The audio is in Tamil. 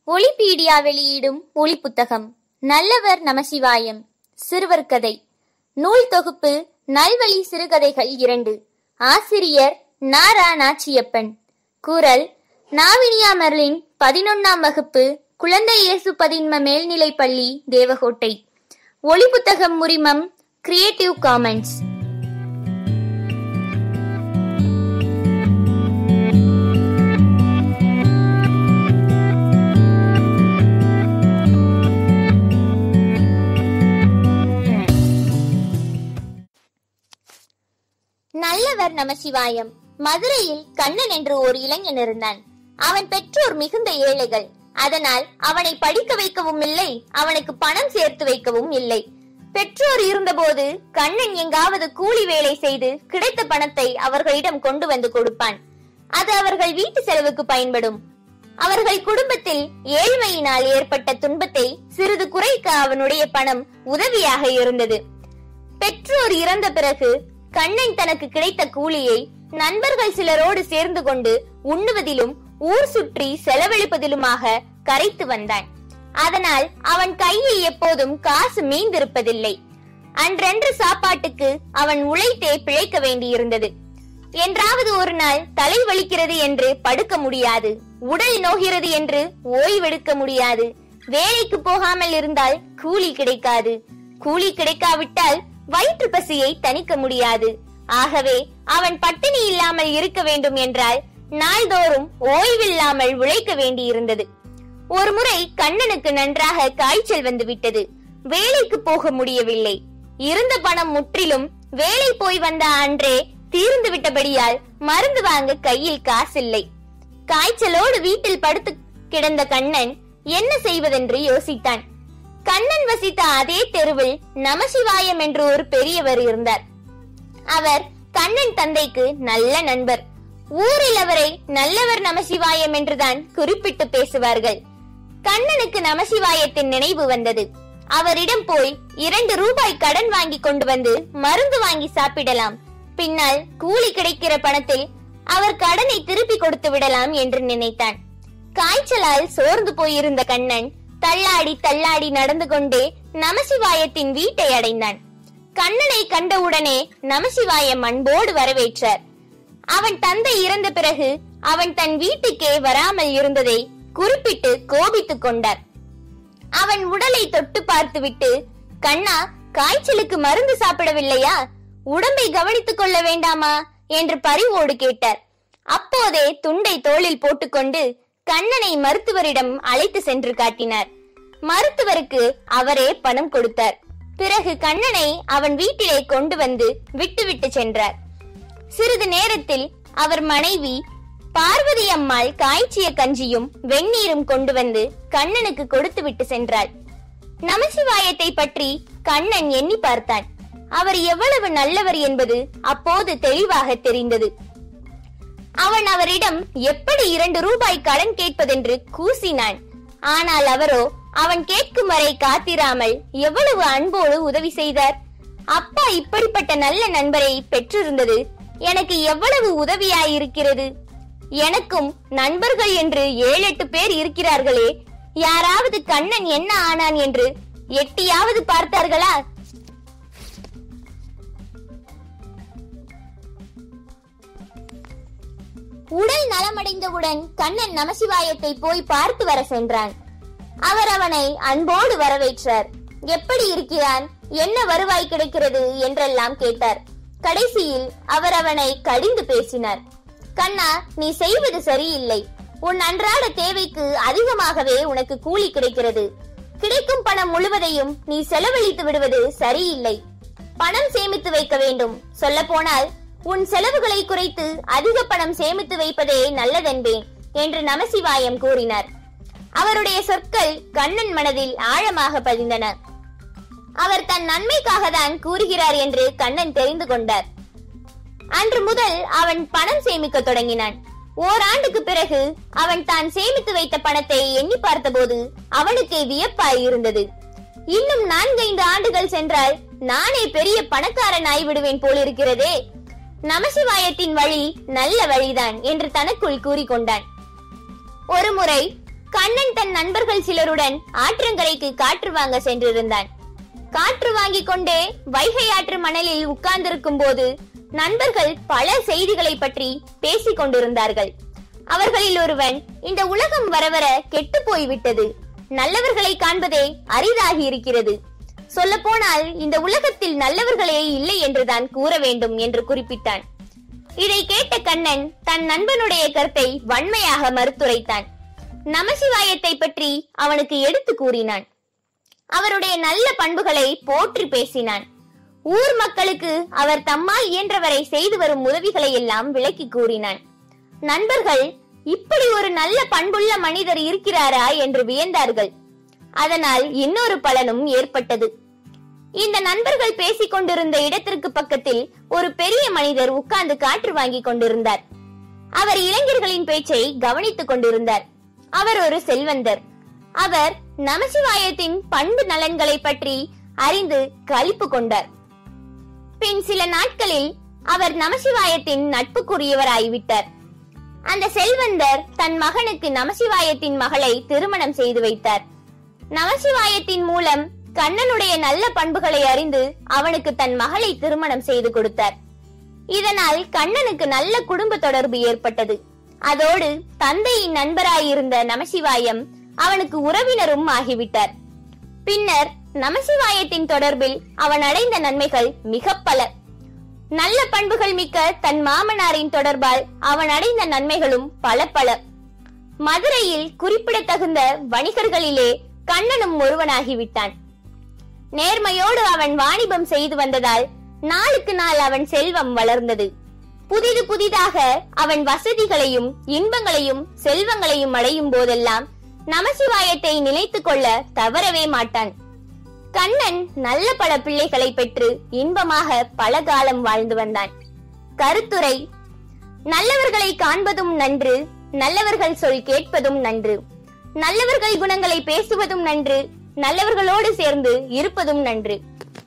ஒளிபீடியா வெளியிடும் ஒளி புத்தகம் நல்லவர் நமசிவாயம் சிறுவர் கதை நூல் தொகுப்பு நல்வழி சிறுகதைகள் இரண்டு ஆசிரியர் நாரா நாச்சியப்பன் குரல் நாவினியா மெர்லின் பதினொன்னாம் வகுப்பு குழந்தை இயேசு பதின்ம மேல்நிலைப் பள்ளி தேவகோட்டை ஒளி புத்தகம் உரிமம் கிரியேட்டிவ் காமன்ஸ் நல்லவர் நமசிவாயம் மதுரையில் கண்ணன் என்று ஒரு இளைஞன் இருந்தான் அவன் பெற்றோர் மிகுந்த ஏழைகள் அதனால் அவனை படிக்க வைக்கவும் இல்லை அவனுக்கு பணம் சேர்த்து வைக்கவும் இல்லை பெற்றோர் இருந்தபோது கண்ணன் எங்காவது கூலி வேலை செய்து கிடைத்த பணத்தை அவர்களிடம் கொண்டு வந்து கொடுப்பான் அது அவர்கள் வீட்டு செலவுக்கு பயன்படும் அவர்கள் குடும்பத்தில் ஏழ்மையினால் ஏற்பட்ட துன்பத்தை சிறிது குறைக்க அவனுடைய பணம் உதவியாக இருந்தது பெற்றோர் இறந்த பிறகு கண்ணன் தனக்கு கிடைத்த கூலியை நண்பர்கள் சிலரோடு சேர்ந்து கொண்டு உண்ணுவதிலும் ஊர் சுற்றி செலவழிப்பதிலுமாக கரைத்து வந்தான் அதனால் அவன் கையில் எப்போதும் காசு மீந்திருப்பதில்லை அன்றன்று சாப்பாட்டுக்கு அவன் உழைத்தே பிழைக்க வேண்டியிருந்தது என்றாவது ஒரு நாள் தலை வலிக்கிறது என்று படுக்க முடியாது உடல் நோகிறது என்று ஓய்வெடுக்க முடியாது வேலைக்கு போகாமல் இருந்தால் கூலி கிடைக்காது கூலி கிடைக்காவிட்டால் வயிற்று பசியை தணிக்க முடியாது ஆகவே அவன் பட்டினி இல்லாமல் இருக்க வேண்டும் என்றால் நாள்தோறும் ஓய்வில்லாமல் உழைக்க வேண்டியிருந்தது ஒருமுறை கண்ணனுக்கு நன்றாக காய்ச்சல் வந்து விட்டது வேலைக்கு போக முடியவில்லை இருந்த பணம் முற்றிலும் வேலை போய் வந்த அன்றே தீர்ந்து விட்டபடியால் மருந்து வாங்க கையில் காசில்லை காய்ச்சலோடு வீட்டில் படுத்து கிடந்த கண்ணன் என்ன செய்வதென்று யோசித்தான் கண்ணன் வசித்த அதே தெருவில் நமசிவாயம் என்று ஒரு பெரியவர் இருந்தார் அவர் கண்ணன் தந்தைக்கு நல்ல நண்பர் ஊரில் அவரை நல்லவர் நமசிவாயம் என்றுதான் குறிப்பிட்டு பேசுவார்கள் கண்ணனுக்கு நமசிவாயத்தின் நினைவு வந்தது அவரிடம் போய் இரண்டு ரூபாய் கடன் வாங்கி கொண்டு வந்து மருந்து வாங்கி சாப்பிடலாம் பின்னால் கூலி கிடைக்கிற பணத்தில் அவர் கடனை திருப்பி கொடுத்து விடலாம் என்று நினைத்தான் காய்ச்சலால் சோர்ந்து போயிருந்த கண்ணன் தள்ளாடி தள்ளாடி நடந்து கொண்டே நமசிவாயத்தின் வீட்டை அடைந்தான் கண்ணனை கண்டவுடனே நமசிவாயம் அன்போடு வரவேற்றார் அவன் தந்தை இறந்த பிறகு அவன் தன் வீட்டுக்கே வராமல் இருந்ததை குறிப்பிட்டு கோபித்துக் கொண்டார் அவன் உடலை தொட்டு பார்த்துவிட்டு கண்ணா காய்ச்சலுக்கு மருந்து சாப்பிடவில்லையா உடம்பை கவனித்துக் கொள்ள வேண்டாமா என்று பரிவோடு கேட்டார் அப்போதே துண்டை தோளில் போட்டுக்கொண்டு கண்ணனை மருத்துவரிடம் அழைத்து சென்று காட்டினார் மருத்துவருக்கு அவரே பணம் கொடுத்தார் பிறகு கண்ணனை அவன் வீட்டிலே கொண்டு வந்து விட்டுவிட்டு சென்றார் சிறிது நேரத்தில் அவர் மனைவி பார்வதி அம்மாள் காய்ச்சிய கஞ்சியும் வெந்நீரும் கொண்டு வந்து கண்ணனுக்கு கொடுத்து விட்டு சென்றாள் நமசிவாயத்தை பற்றி கண்ணன் எண்ணி பார்த்தான் அவர் எவ்வளவு நல்லவர் என்பது அப்போது தெளிவாக தெரிந்தது அவன் அவரிடம் எப்படி இரண்டு ரூபாய் கடன் கேட்பதென்று கூசினான் ஆனால் அவரோ அவன் கேட்கும் வரை காத்திராமல் எவ்வளவு அன்போடு உதவி செய்தார் அப்பா இப்படிப்பட்ட நல்ல நண்பரை பெற்றிருந்தது எனக்கு எவ்வளவு உதவியாயிருக்கிறது எனக்கும் நண்பர்கள் என்று ஏழு எட்டு பேர் இருக்கிறார்களே யாராவது கண்ணன் என்ன ஆனான் என்று எட்டியாவது பார்த்தார்களா உடல் நலமடைந்தவுடன் கண்ணன் நமசிவாயத்தை போய் பார்த்து வர சென்றான் அவர் அவனை அன்போடு வரவேற்றார் எப்படி இருக்கிறான் என்ன வருவாய் கிடைக்கிறது என்றெல்லாம் கேட்டார் கடைசியில் அவர் அவனை கடிந்து பேசினார் கண்ணா நீ செய்வது சரியில்லை உன் அன்றாட தேவைக்கு அதிகமாகவே உனக்கு கூலி கிடைக்கிறது கிடைக்கும் பணம் முழுவதையும் நீ செலவழித்து விடுவது சரியில்லை பணம் சேமித்து வைக்க வேண்டும் சொல்ல போனால் உன் செலவுகளை குறைத்து அதிக பணம் சேமித்து வைப்பதே நல்லதென்பேன் என்று நமசிவாயம் கூறினார் அவருடைய சொற்கள் கண்ணன் மனதில் ஆழமாக பதிந்தன அவர் தன் நன்மைக்காக தான் கூறுகிறார் என்று கண்ணன் தெரிந்து கொண்டார் அன்று முதல் அவன் பணம் சேமிக்க தொடங்கினான் ஓராண்டுக்கு பிறகு அவன் தான் சேமித்து வைத்த பணத்தை எண்ணி பார்த்தபோது அவனுக்கே வியப்பாய் இருந்தது இன்னும் நான்கைந்து ஆண்டுகள் சென்றால் நானே பெரிய பணக்காரன் ஆய்விடுவேன் போலிருக்கிறதே நமசிவாயத்தின் வழி நல்ல வழிதான் என்று தனக்குள் கூறிக்கொண்டான் ஒருமுறை கண்ணன் தன் நண்பர்கள் சிலருடன் ஆற்றங்கரைக்கு காற்று வாங்க சென்றிருந்தான் காற்று வாங்கிக் கொண்டே வைகை ஆற்று மணலில் உட்கார்ந்திருக்கும் போது நண்பர்கள் பல செய்திகளை பற்றி பேசிக் கொண்டிருந்தார்கள் அவர்களில் ஒருவன் இந்த உலகம் வர வர கெட்டு போய்விட்டது நல்லவர்களை காண்பதே அரிதாகி இருக்கிறது சொல்ல போனால் இந்த உலகத்தில் நல்லவர்களே இல்லை என்றுதான் கூற வேண்டும் என்று குறிப்பிட்டான் இதை கேட்ட கண்ணன் தன் நண்பனுடைய கருத்தை வன்மையாக மறுத்துரைத்தான் நமசிவாயத்தை பற்றி அவனுக்கு எடுத்து கூறினான் அவருடைய நல்ல பண்புகளை போற்றி பேசினான் ஊர் மக்களுக்கு அவர் தம்மால் இயன்றவரை செய்து வரும் உதவிகளை எல்லாம் விளக்கி கூறினான் நண்பர்கள் இப்படி ஒரு நல்ல பண்புள்ள மனிதர் இருக்கிறாரா என்று வியந்தார்கள் அதனால் இன்னொரு பலனும் ஏற்பட்டது இந்த நண்பர்கள் பேசிக் கொண்டிருந்த இடத்திற்கு பக்கத்தில் ஒரு பெரிய மனிதர் உட்கார்ந்து காற்று வாங்கி கொண்டிருந்தார் அவர் இளைஞர்களின் பேச்சை கவனித்துக் கொண்டிருந்தார் அவர் ஒரு செல்வந்தர் அவர் நமசிவாயத்தின் பண்பு நலன்களை பற்றி அறிந்து களிப்பு கொண்டார் பின் சில நாட்களில் அவர் நமசிவாயத்தின் நட்புக்குரியவராகிவிட்டார் அந்த செல்வந்தர் தன் மகனுக்கு நமசிவாயத்தின் மகளை திருமணம் செய்து வைத்தார் நமசிவாயத்தின் மூலம் கண்ணனுடைய நல்ல பண்புகளை அறிந்து அவனுக்கு தன் மகளை திருமணம் செய்து கொடுத்தார் இதனால் கண்ணனுக்கு நல்ல குடும்ப தொடர்பு ஏற்பட்டது அதோடு தந்தையின் நண்பராயிருந்த நமசிவாயம் அவனுக்கு உறவினரும் ஆகிவிட்டார் பின்னர் நமசிவாயத்தின் தொடர்பில் அவன் அடைந்த நன்மைகள் மிக பல நல்ல பண்புகள் மிக்க தன் மாமனாரின் தொடர்பால் அவன் அடைந்த நன்மைகளும் பல பல மதுரையில் குறிப்பிடத்தகுந்த வணிகர்களிலே கண்ணனும் ஒருவனாகிவிட்டான் நேர்மையோடு அவன் வாணிபம் செய்து வந்ததால் நாளுக்கு நாள் அவன் செல்வம் வளர்ந்தது புதிது புதிதாக அவன் வசதிகளையும் இன்பங்களையும் செல்வங்களையும் அடையும் போதெல்லாம் நமசிவாயத்தை நினைத்துக் கொள்ள தவறவே மாட்டான் கண்ணன் நல்ல பல பிள்ளைகளை பெற்று இன்பமாக பல காலம் வாழ்ந்து வந்தான் கருத்துரை நல்லவர்களை காண்பதும் நன்று நல்லவர்கள் சொல் கேட்பதும் நன்று நல்லவர்கள் குணங்களை பேசுவதும் நன்று நல்லவர்களோடு சேர்ந்து இருப்பதும் நன்று